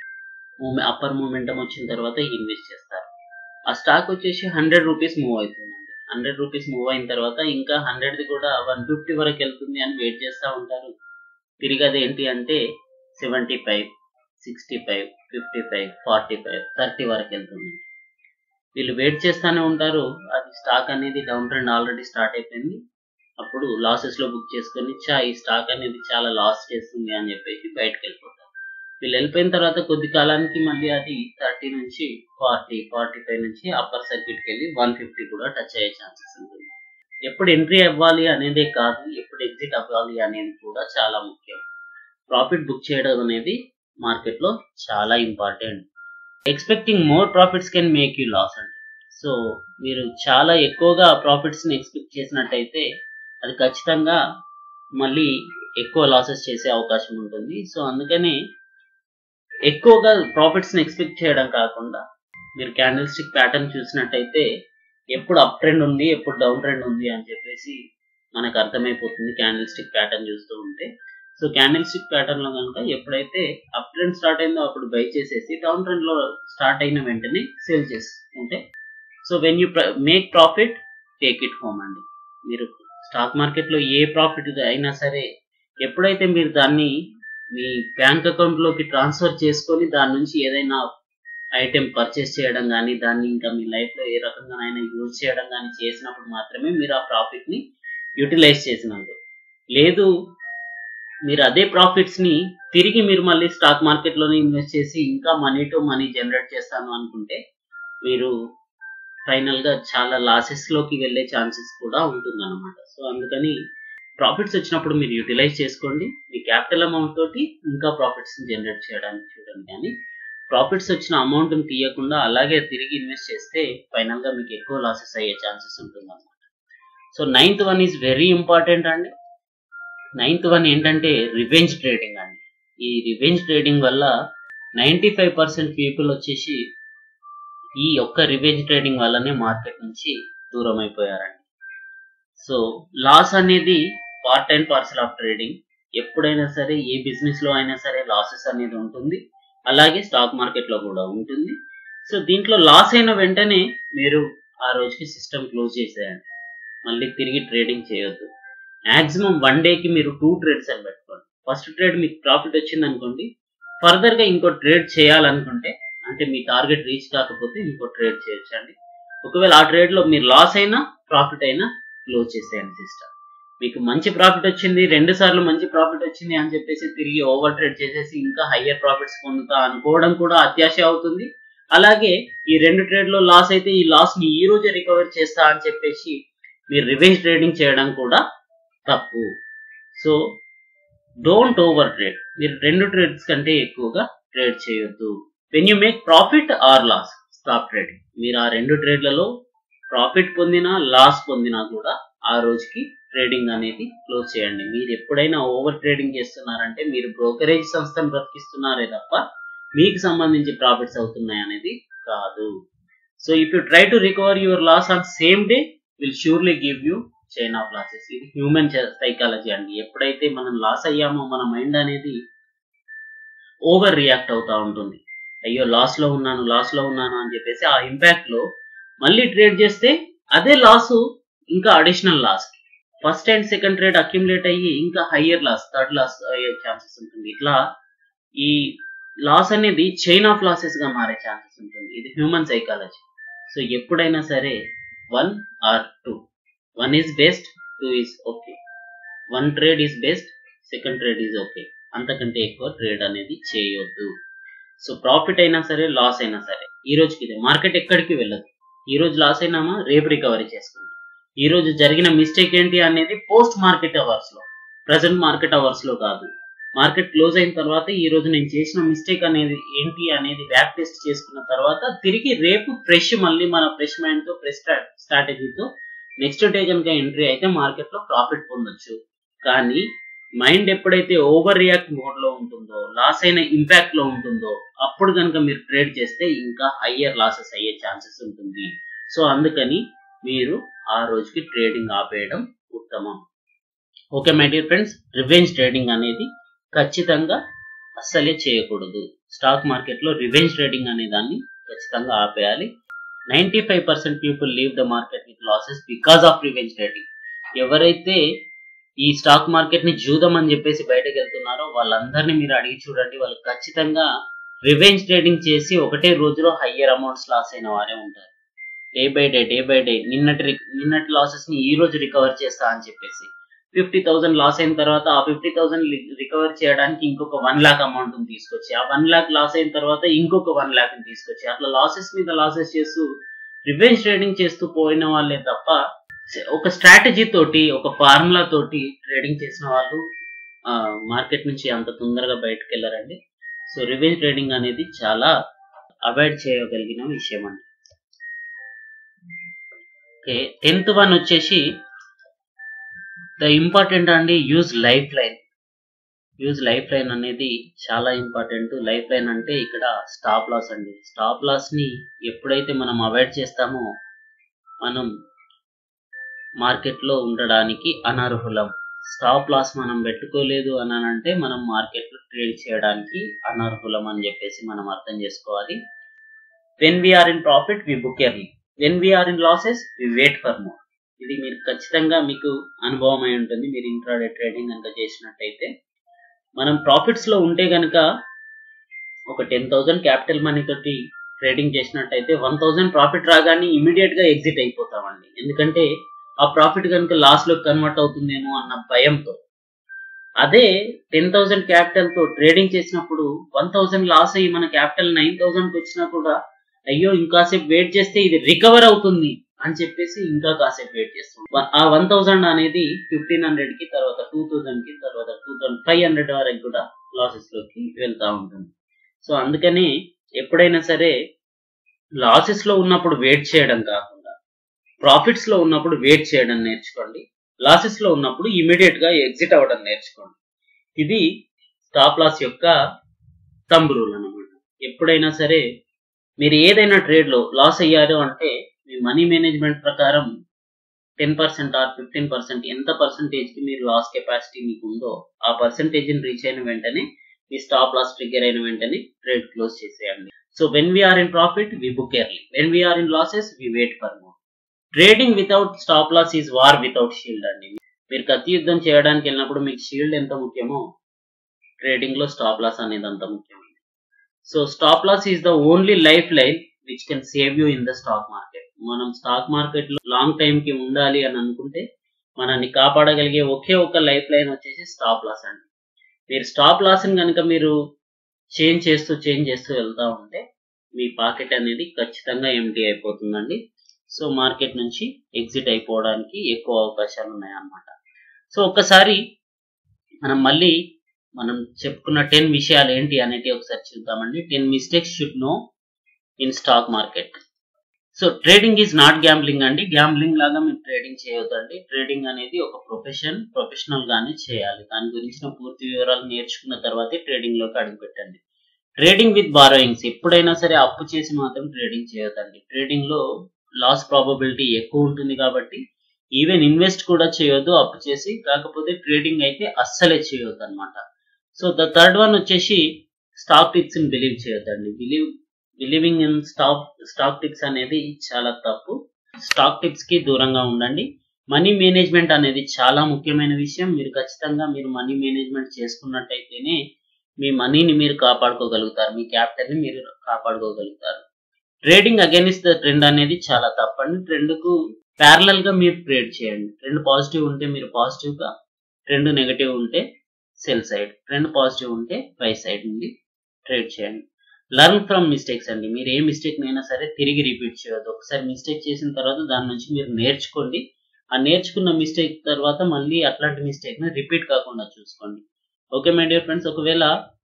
upper momentum వచ్చిన తర్వాత ఇన్వెస్ట్ చేస్తారు ఆ స్టాక్ వచ్చేసి హండ్రెడ్ రూపీస్ మూవ్ అవుతుందండి హండ్రెడ్ రూపీస్ మూవ్ అయిన తర్వాత ఇంకా హండ్రెడ్ది కూడా వన్ ఫిఫ్టీ వరకు వెళ్తుంది అని వెయిట్ చేస్తూ ఉంటారు తిరిగి అది ఏంటి అంటే seventy five sixty five fifty five forty five thirty వరకు వెళ్తుంది వీళ్ళు వెయిట్ చేస్తూనే ఉంటారు అది స్టాక్ అనేది డౌన్ ట్రెండ్ ఆల్రెడీ స్టార్ట్ అయిపోయింది అప్పుడు లాసెస్ లో బుక్ చేసుకొని చా ఈ స్టాక్ అనేది చాలా లాస్ చేస్తుంది అని చెప్పేసి బయటకు వెళ్ళిపోతారు వీళ్ళు వెళ్ళిపోయిన తర్వాత కొద్ది కాలానికి మళ్ళీ అది థర్టీ నుంచి ఫార్టీ ఫార్టీ ఫైవ్ నుంచి అప్పర్ సర్క్యూట్కి వెళ్ళి వన్ ఫిఫ్టీ కూడా టచ్ అయ్యే ఛాన్సెస్ ఉంటుంది ఎప్పుడు ఎంట్రీ అవ్వాలి అనేదే కాదు ఎప్పుడు ఎగ్జిట్ అవ్వాలి అనేది కూడా చాలా ముఖ్యం ప్రాఫిట్ బుక్ చేయడం అనేది మార్కెట్లో చాలా important expecting more profits can make you loss అండి సో మీరు చాలా ఎక్కువగా ప్రాఫిట్స్ని ఎక్స్పెక్ట్ చేసినట్టయితే అది ఖచ్చితంగా మళ్ళీ ఎక్కువ లాసెస్ చేసే అవకాశం ఉంటుంది సో అందుకని ఎక్కువగా ప్రాఫిట్స్ని ఎక్స్పెక్ట్ చేయడం కాకుండా మీరు క్యాండిల్ స్టిక్ ప్యాటర్న్ చూసినట్టయితే ఎప్పుడు అప్ ట్రెండ్ ఉంది ఎప్పుడు డౌన్ ట్రెండ్ ఉంది అని చెప్పేసి మనకు అర్థమైపోతుంది క్యాండిల్ స్టిక్ ప్యాటర్న్ చూస్తూ ఉంటే సో క్యాండిల్ స్టిక్ ప్యాటర్న్ లో కనుక ఎప్పుడైతే అప్ ట్రెండ్ స్టార్ట్ అయిందో అప్పుడు బై చేసేసి డౌన్ ట్రెండ్ లో స్టార్ట్ అయిన వెంటనే సేల్ చేసుకుంటే so when you make profit take it home అండి మీరు స్టాక్ మార్కెట్ లో ఏ ప్రాఫిట్ అయినా సరే ఎప్పుడైతే మీరు దాన్ని మీ బ్యాంక్ అకౌంట్ లోకి ట్రాన్స్ఫర్ చేసుకొని దాని నుంచి ఏదైనా ఐటెం పర్చేస్ చేయడం కానీ దాన్ని ఇంకా మీ లైఫ్ లో ఏ రకంగానైనా యూజ్ చేయడం కానీ చేసినప్పుడు మాత్రమే మీరు ఆ ప్రాఫిట్ ని యూటిలైజ్ చేసినందుకు లేదు మీరు అదే ప్రాఫిట్స్ ని తిరిగి మీరు మళ్ళీ స్టాక్ మార్కెట్ లోనే ఇన్వెస్ట్ చేసి ఇంకా మనీ టు మనీ జనరేట్ చేస్తాను అనుకుంటే మీరు ఫైనల్ గా చాలా లాసెస్ లోకి వెళ్ళే ఛాన్సెస్ కూడా ఉంటుందన్నమాట సో అందుకని ప్రాఫిట్స్ వచ్చినప్పుడు మీరు యూటిలైజ్ చేసుకోండి మీ క్యాపిటల్ అమౌంట్ తోటి ఇంకా ప్రాఫిట్స్ జనరేట్ చేయడానికి చూడండి కానీ ప్రాఫిట్స్ వచ్చిన అమౌంట్ తీయకుండా అలాగే తిరిగి ఇన్వెస్ట్ చేస్తే ఫైనల్ గా మీకు ఎక్కువ లాసెస్ అయ్యే ఛాన్సెస్ ఉంటుంది అనమాట so ninth one is very important అండి నైన్త్ వన్ ఏంటంటే రివెంజ్ ట్రేడింగ్ అండి ఈ రివెంజ్ ట్రేడింగ్ వల్ల నైంటీ ఫైవ్ పర్సెంట్ పీపుల్ వచ్చేసి ఈ ఒక్క రివెంజ్ ట్రేడింగ్ వల్లనే మార్కెట్ నుంచి దూరం అయిపోయారండి సో లాస్ అనేది part and parcel of trading ఎప్పుడైనా సరే ఏ బిజినెస్ లో అయినా సరే లాసెస్ అనేది ఉంటుంది అలాగే స్టాక్ మార్కెట్ లో కూడా ఉంటుంది సో దీంట్లో లాస్ అయిన వెంటనే మీరు ఆ రోజుకి సిస్టమ్ క్లోజ్ చేసేయండి మళ్ళీ తిరిగి ట్రేడింగ్ చేయొద్దు మాక్సిమం వన్ డేకి మీరు టూ ట్రేడ్స్ అని పెట్టుకోండి ఫస్ట్ ట్రేడ్ మీకు ప్రాఫిట్ వచ్చింది అనుకోండి ఫర్దర్ గా ఇంకో ట్రేడ్ చేయాలనుకుంటే అంటే మీ టార్గెట్ రీచ్ కాకపోతే ఇంకో ట్రేడ్ చేయొచ్చండి ఒకవేళ ఆ ట్రేడ్ లో మీరు లాస్ అయినా ప్రాఫిట్ అయినా క్లోజ్ చేసేయండి సిస్టమ్ మీకు మంచి ప్రాఫిట్ వచ్చింది రెండు సార్లు మంచి ప్రాఫిట్ వచ్చింది అని చెప్పేసి తిరిగి ఓవర్ ట్రేడ్ చేసేసి ఇంకా హయ్యర్ ప్రాఫిట్స్ పొందుతా అనుకోవడం కూడా అత్యాశ అవుతుంది అలాగే ఈ రెండు ట్రేడ్ లో లాస్ అయితే ఈ లాస్ ని ఈ రోజే రికవర్ చేస్తా అని చెప్పేసి మీరు రివెంజ్ ట్రేడింగ్ చేయడం కూడా తప్పు సో డోంట్ ఓవర్ ట్రేడ్ మీరు రెండు ట్రేడ్స్ కంటే ఎక్కువగా ట్రేడ్ చేయొద్దు when you make profit or loss stop trading మీరు ఆ రెండు ట్రేడ్లలో ప్రాఫిట్ పొందినా లాస్ పొందినా కూడా ఆ రోజుకి ట్రేడింగ్ అనేది క్లోజ్ చేయండి మీరు ఎప్పుడైనా ఓవర్ ట్రేడింగ్ చేస్తున్నారంటే మీరు బ్రోకరేజ్ సంస్థను బ్రతికిస్తున్నారే తప్ప మీకు సంబంధించి ప్రాఫిట్స్ అవుతున్నాయి అనేది కాదు so if you try to recover your loss on same day will surely give you chain of losses ఇది హ్యూమన్ సైకాలజీ అండి ఎప్పుడైతే మనం లాస్ అయ్యామో మన మైండ్ అనేది ఓవర్ రియాక్ట్ అవుతా ఉంటుంది అయ్యో లాస్ లో ఉన్నాను లాస్ లో ఉన్నాను అని చెప్పేసి ఆ ఇంపాక్ట్ లో మళ్ళీ ట్రేడ్ చేస్తే అదే లాస్ ఇంకా additional loss first and second trade accumulate అయ్యి ఇంకా హయ్యర్ లాస్ థర్డ్ లాస్ అయ్యే ఛాన్సెస్ ఉంటుంది ఇట్లా ఈ లాస్ అనేది చైన్ ఆఫ్ లాసెస్ గా మారే ఛాన్సెస్ ఉంటుంది ఇది హ్యూమన్ సైకాలజీ సో ఎప్పుడైనా సరే one or two one is best two is okay one trade is best second trade is okay అంతకంటే ఎక్కువ ట్రేడ్ అనేది చేయొద్దు సో ప్రాఫిట్ అయినా సరే లాస్ అయినా సరే ఈ రోజుకి ఇదే మార్కెట్ ఎక్కడికి వెళ్ళదు ఈ రోజు లాస్ అయినామా రేపు రికవరీ చేసుకుందాం ఈ రోజు జరిగిన మిస్టేక్ ఏంటి అనేది పోస్ట్ మార్కెట్ అవర్స్ లో ప్రజెంట్ మార్కెట్ అవర్స్ లో కాదు మార్కెట్ క్లోజ్ అయిన తర్వాత ఈ రోజు నేను చేసిన మిస్టేక్ అనేది ఏంటి అనేది బ్యాక్ టెస్ట్ చేసుకున్న తర్వాత తిరిగి రేపు ఫ్రెష్ మళ్ళీ మన ఫ్రెష్ మైండ్ తో ఫ్రెష్ స్ట్రాటజీతో నెక్స్ట్ డే కనుక ఎంట్రీ అయితే మార్కెట్ లో ప్రాఫిట్ పొందొచ్చు కానీ మైండ్ ఎప్పుడైతే ఓవర్ రియాక్ట్ మోడ్ లో ఉంటుందో లాస్ అయిన ఇంపాక్ట్ లో ఉంటుందో అప్పుడు కనుక మీరు ట్రేడ్ చేస్తే ఇంకా హయ్యర్ లాసెస్ అయ్యే ఛాన్సెస్ ఉంటుంది సో అందుకని మీరు ఆ రోజుకి ట్రేడింగ్ ఆపేయడం ఉత్తమం okay my dear friends revenge trading అనేది ఖచ్చితంగా అస్సలే చేయకూడదు స్టాక్ మార్కెట్ లో రివెంజ్ ట్రేడింగ్ అనే దాన్ని ఖచ్చితంగా ఆపేయాలి ninety five percent people leave the market with losses because of revenge trading ఎవరైతే ఈ స్టాక్ మార్కెట్ ని జూదం అని చెప్పేసి బయటకు వెళ్తున్నారో వాళ్ళందరినీ మీరు అడిగి చూడండి వాళ్ళు ఖచ్చితంగా రివెంజ్ ట్రేడింగ్ చేసి ఒకటే రోజులో హయ్యర్ అమౌంట్స్ లాస్ అయిన వారే ఉంటారు day by day day by day నిన్నటి రి- నిన్నటి లాసెస్ ని ఈ రోజు రికవర్ చేస్తా అని చెప్పేసి ఫిఫ్టీ థౌసండ్ లాస్ అయిన తర్వాత ఆ ఫిఫ్టీ థౌసండ్ రికవర్ చేయడానికి ఇంకొక వన్ లాక్ అమౌంట్ తీసుకొచ్చి ఆ వన్ లాక్ లాస్ అయిన తర్వాత ఇంకొక వన్ లాక్ తీసుకొచ్చి అట్లా లాసెస్ మీద లాసెస్ చేస్తూ రివెంజ్ ట్రేడింగ్ చేస్తూ పోయిన వాళ్ళే తప్ప ఒక స్ట్రాటజీ తోటి ఒక ఫార్ములా తోటి ట్రేడింగ్ చేసిన వాళ్ళు మార్కెట్ నుంచి అంత తొందరగా బయటకు వెళ్ళారండి సో రివెంజ్ ట్రేడింగ్ అనేది చాలా అవాయిడ్ చేయగలిగిన విషయం అండి ఓకే టెన్త్ వన్ వచ్చేసి ద ఇంపార్టెంట్ అండి use lifeline use lifeline అనేది చాలా ఇంపార్టెంట్ లైఫ్ లైన్ అంటే ఇక్కడ స్టాప్ లాస్ అండి స్టాప్ లాస్ ని ఎప్పుడైతే మనం అవాయిడ్ చేస్తామో మనం మార్కెట్లో ఉండడానికి అనర్హులం స్టాప్ లాస్ మనం పెట్టుకోలేదు అని అంటే మనం మార్కెట్లో ట్రేడ్ చేయడానికి అనర్హులం అని చెప్పేసి మనం అర్థం చేసుకోవాలి when we are in profit we book early when we are in losses we wait for more ఇది మీరు ఖచ్చితంగా మీకు అనుభవం అయి ఉంటుంది మీరు ఇంట్రాడే ట్రేడింగ్ కనుక చేసినట్టయితే మనం ప్రాఫిట్స్ లో ఉంటే కనుక ఒక టెన్ థౌసండ్ క్యాపిటల్ మనీ తోటి ట్రేడింగ్ చేసినట్టయితే వన్ థౌసండ్ ప్రాఫిట్ రాగానే ఇమీడియట్ గా ఎగ్జిట్ అయిపోతామండి ఎందుకంటే ఆ ప్రాఫిట్ కనుక లాస్ లో కన్వర్ట్ అవుతుందేమో అన్న భయంతో అదే టెన్ థౌసండ్ క్యాపిటల్ తో ట్రేడింగ్ చేసినప్పుడు వన్ థౌసండ్ లాస్ అయ్యి మన క్యాపిటల్ నైన్ థౌసండ్ వచ్చినా కూడా అయ్యో ఇంకాసేపు వెయిట్ చేస్తే ఇది రికవర్ అవుతుంది అని చెప్పేసి ఇంకా కాసేపు వెయిట్ చేస్తాం ఆ వన్ థౌసండ్ అనేది ఫిఫ్టీన్ హండ్రెడ్ కి తర్వాత టూ థౌసండ్ కి తర్వాత టూ థౌసండ్ ఫైవ్ హండ్రెడ్ వరకు కూడా లాసెస్ లోకి వెళ్తా ఉంటుంది సో అందుకని ఎప్పుడైనా సరే లాసెస్ లో ఉన్నప్పుడు వెయిట్ చేయడం కాకుండా ప్రాఫిట్స్ లో ఉన్నప్పుడు వెయిట్ చేయడం నేర్చుకోండి లాసెస్ లో ఉన్నప్పుడు ఇమీడియట్ గా ఎగ్జిట్ అవ్వడం నేర్చుకోండి ఇది స్టాప్ లాస్ యొక్క తంబ్ రూల్ అనమాట ఎప్పుడైనా సరే మీరు ఏదైనా ట్రేడ్ లో లాస్ అయ్యారు అంటే మీ మనీ మేనేజ్మెంట్ ప్రకారం ten percent or fifteen percent ఎంత పర్సెంటేజ్ కి మీరు లాస్ కెపాసిటీ మీకు ఉందో ఆ పర్సెంటేజ్ రీచ్ అయిన వెంటనే మీ స్టాప్ లాస్ ట్రిగ్గర్ అయిన వెంటనే ట్రేడ్ క్లోజ్ చేసేయండి so when we are in profit we book early when we are in losses we wait for more trading without stop loss is war without shield అండి మీరు కత్తి యుద్ధం చేయడానికి వెళ్ళినప్పుడు మీకు షీల్డ్ ఎంత ముఖ్యమో ట్రేడింగ్ లో స్టాప్ లాస్ అనేది అంత ముఖ్యం so stop loss is the only lifeline which can save you in the stock market మనం స్టాక్ మార్కెట్ లో లాంగ్ టైం కి ఉండాలి అని అనుకుంటే మనల్ని కాపాడగలిగే ఒకే ఒక లైఫ్ లైన్ వచ్చేసి స్టాప్ లాస్ అండి మీరు స్టాప్ లాస్ ని కనుక మీరు చేంజ్ చేస్తూ చేంజ్ చేస్తూ వెళ్తా ఉంటే మీ పాకెట్ అనేది ఖచ్చితంగా ఎంటీ అయిపోతుందండి సో మార్కెట్ నుంచి ఎగ్జిట్ అయిపోవడానికి ఎక్కువ అవకాశాలు ఉన్నాయన్నమాట సో ఒక్కసారి మనం మళ్ళీ మనం చెప్పుకున్న టెన్ విషయాలు ఏంటి అనేటి ఒకసారి చూద్దామండి ten mistakes should know in stock market so trading is not gambling అండి గ్యాంబ్లింగ్ లాగా మీరు ట్రేడింగ్ చేయొద్దండి ట్రేడింగ్ అనేది ఒక ప్రొఫెషన్ ప్రొఫెషనల్ గానే చేయాలి దాని గురించిన పూర్తి వివరాలు నేర్చుకున్న తర్వాతే ట్రేడింగ్ లోకి అడుగు పెట్టండి ట్రేడింగ్ విత్ బారోయింగ్స్ ఎప్పుడైనా సరే అప్పు చేసి మాత్రం ట్రేడింగ్ చేయొద్దండి ట్రేడింగ్ లో లాస్ ప్రాబబిలిటీ ఎక్కువ ఉంటుంది కాబట్టి ఈవెన్ ఇన్వెస్ట్ కూడా చేయొద్దు అప్పు చేసి కాకపోతే ట్రేడింగ్ అయితే అస్సలే చేయొద్దు అనమాట సో ద థర్డ్ వన్ వచ్చేసి స్టాక్ టిక్స్ ని బిలీవ్ చేయొద్దండి believe believing in stock stock tips అనేది చాలా తప్పు స్టాక్ టిక్స్ కి దూరంగా ఉండండి మనీ మేనేజ్మెంట్ అనేది చాలా ముఖ్యమైన విషయం మీరు ఖచ్చితంగా మీరు మనీ మేనేజ్మెంట్ చేసుకున్నట్టయితేనే మీ మనీని మీరు కాపాడుకోగలుగుతారు మీ క్యాపిటల్ ని మీరు కాపాడుకోగలుగుతారు ట్రేడింగ్ అగేనిస్ట్ ద ట్రెండ్ అనేది చాలా తప్పండి ట్రెండ్ కు ప్యారలల్ గా మీరు ట్రేడ్ చేయండి ట్రెండ్ పాజిటివ్ ఉంటే మీరు పాజిటివ్ గా ట్రెండ్ నెగటివ్ ఉంటే సెల్ సైడ్ ట్రెండ్ పాజిటివ్ ఉంటే బై సైడ్ నుండి ట్రేడ్ చేయండి లర్న్ ఫ్రమ్ మిస్టేక్స్ అండి మీరు ఏ మిస్టేక్ అయినా సరే తిరిగి రిపీట్ చేయొద్దు ఒకసారి మిస్టేక్ చేసిన తర్వాత దాని నుంచి మీరు నేర్చుకోండి ఆ నేర్చుకున్న మిస్టేక్ తర్వాత మళ్ళీ అట్లాంటి మిస్టేక్ ని రిపీట్ కాకుండా చూసుకోండి ఓకే మై డియర్ ఫ్రెండ్స్ ఒకవేళ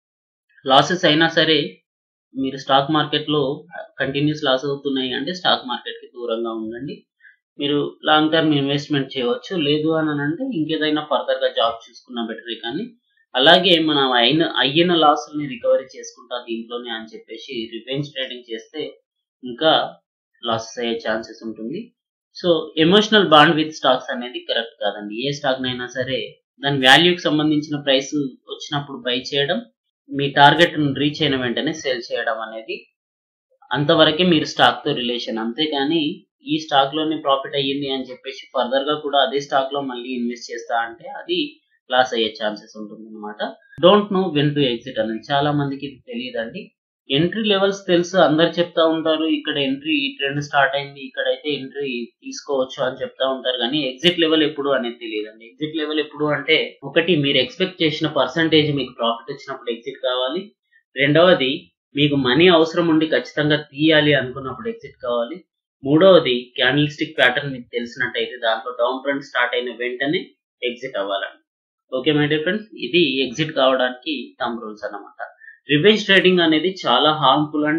లాసెస్ అయినా సరే మీరు స్టాక్ మార్కెట్ లో కంటిన్యూస్ లాస్ అవుతున్నాయి అంటే స్టాక్ మార్కెట్ కి దూరంగా ఉండండి మీరు లాంగ్ టర్మ్ ఇన్వెస్ట్మెంట్ చేయవచ్చు లేదు అని అంటే ఇంకేదైనా ఫర్దర్ గా జాబ్ చూసుకున్నా బెటరే కానీ అలాగే మనం అయిన అయ్యిన లాసుల్ని రికవరీ చేసుకుంటా దీంట్లోనే అని చెప్పేసి రివెంజ్ ట్రేడింగ్ చేస్తే ఇంకా లాసెస్ అయ్యే ఛాన్సెస్ ఉంటుంది so emotional bond with stocks అనేది కరెక్ట్ కాదండి ఏ స్టాక్ నైనా సరే దాని వాల్యూకి సంబంధించిన ప్రైస్ వచ్చినప్పుడు బై చేయడం మీ టార్గెట్ రీచ్ అయిన వెంటనే సేల్ చేయడం అనేది అంతవరకే మీరు స్టాక్ తో రిలేషన్ అంతేగాని ఈ స్టాక్ లోనే ప్రాఫిట్ అయ్యింది అని చెప్పేసి ఫర్దర్ గా కూడా అదే స్టాక్ లో మళ్ళీ ఇన్వెస్ట్ చేస్తా అంటే అది లాస్ అయ్యే ఛాన్సెస్ ఉంటుంది అనమాట don't know when to exit అనేది చాలా మందికి ఇది తెలియదండి ఎంట్రీ లెవెల్స్ తెలుసు అందరు చెప్తా ఉంటారు ఇక్కడ ఎంట్రీ ఈ ట్రెండ్ స్టార్ట్ అయింది ఇక్కడైతే ఎంట్రీ తీసుకోవచ్చు అని చెప్తా ఉంటారు కానీ ఎగ్జిట్ లెవెల్ ఎప్పుడు అనేది తెలియదండి ఎగ్జిట్ లెవెల్ ఎప్పుడు అంటే ఒకటి మీరు ఎక్స్పెక్ట్ చేసిన పర్సంటేజ్ మీకు ప్రాఫిట్ వచ్చినప్పుడు ఎగ్జిట్ కావాలి రెండవది మీకు మనీ అవసరం ఉండి ఖచ్చితంగా తీయాలి అనుకున్నప్పుడు ఎగ్జిట్ కావాలి మూడవది క్యాండిల్ స్టిక్ ప్యాటర్న్ మీకు తెలిసినట్టయితే దాంట్లో డౌన్ ట్రెండ్ స్టార్ట్ అయిన వెంటనే ఎగ్జిట్ అవ్వాలండి ఓకే మై డియర్ ఫ్రెండ్స్ ఇది ఎగ్జిట్ కావడానికి తమ్ రూల్స్ అన్నమాట రివెంజ్ ట్రేడింగ్ అనేది చాలా హార్మ్ఫుల్ అండి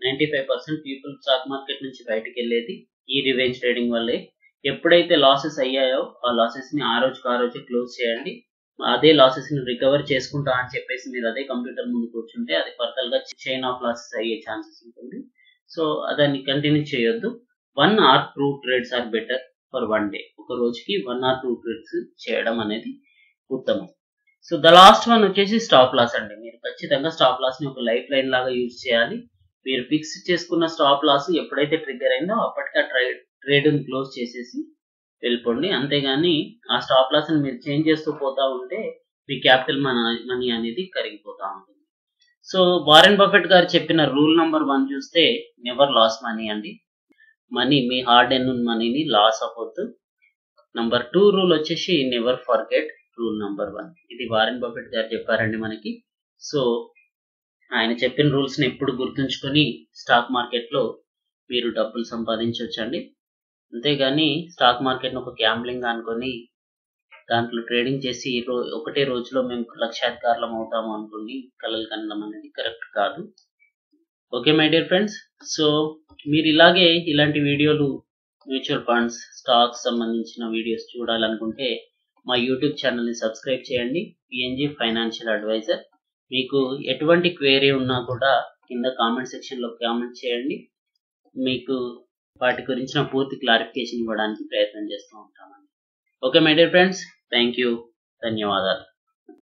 ninety five percent people stock market నుంచి బయటకు వెళ్ళేది ఈ రివెంజ్ ట్రేడింగ్ వల్లే ఎప్పుడైతే లాసెస్ అయ్యాయో ఆ లాసెస్ ని ఆ రోజుకి ఆ రోజే క్లోజ్ చేయండి అదే లాసెస్ ని రికవర్ చేసుకుంటా అని చెప్పేసి మీరు అదే కంప్యూటర్ ముందు కూర్చుంటే అది ఫర్దర్ గా చైన్ ఆఫ్ లాసెస్ అయ్యే ఛాన్సెస్ ఉంటుంది సో దాన్ని కంటిన్యూ చేయొద్దు one or two trades are better for one day ఒక రోజుకి వన్ ఆర్ టూ ట్రేడ్స్ చేయడం అనేది ఉత్తమం సో ద లాస్ట్ వన్ వచ్చేసి స్టాప్ లాస్ అండి మీరు ఖచ్చితంగా స్టాప్ లాస్ ని ఒక లైఫ్ లైన్ లాగా యూజ్ చేయాలి మీరు ఫిక్స్ చేసుకున్న స్టాప్ లాస్ ఎప్పుడైతే ట్రిగ్గర్ అయిందో అప్పటికి ఆ ట్రేడ్ ట్రేడ్ క్లోజ్ చేసేసి వెళ్ళిపోండి అంతేగాని ఆ స్టాప్ లాస్ ని మీరు చేంజ్ చేస్తూ పోతా ఉంటే మీ క్యాపిటల్ మన మనీ అనేది కరిగిపోతా ఉంటుంది సో వారెన్ బఫెట్ గారు చెప్పిన రూల్ నంబర్ వన్ చూస్తే నెవర్ లాస్ మనీ అండి మనీ మీ హార్డ్ ఎన్ మనీని లాస్ అవ్వద్దు నంబర్ టూ రూల్ వచ్చేసి never forget rule number one ఇది వారెన్ బఫెట్ గారు చెప్పారండి మనకి సో ఆయన చెప్పిన రూల్స్ ని ఎప్పుడు గుర్తుంచుకొని స్టాక్ మార్కెట్ లో మీరు డబ్బులు సంపాదించవచ్చండి అంతేగాని స్టాక్ మార్కెట్ ఒక గ్యాంబ్లింగ్ అనుకొని దాంట్లో ట్రేడింగ్ చేసి రో ఒకటే రోజులో మేము లక్షాధికారులం అవుతాము అనుకుని కలలు కనడం అనేది కరెక్ట్ కాదు okay my dear friends so మీరు ఇలాగే ఇలాంటి వీడియోలు మ్యూచువల్ ఫండ్స్ స్టాక్స్ సంబంధించిన వీడియోస్ చూడాలనుకుంటే మా యూట్యూబ్ ఛానల్ని సబ్స్క్రైబ్ చేయండి పిఎన్జి ఫైనాన్షియల్ అడ్వైజర్ మీకు ఎటువంటి క్వేరీ ఉన్నా కూడా కింద కామెంట్ సెక్షన్లో కామెంట్ చేయండి మీకు వాటి గురించిన పూర్తి క్లారిఫికేషన్ ఇవ్వడానికి ప్రయత్నం చేస్తూ ఉంటామండి okay my dear friends thank you ధన్యవాదాలు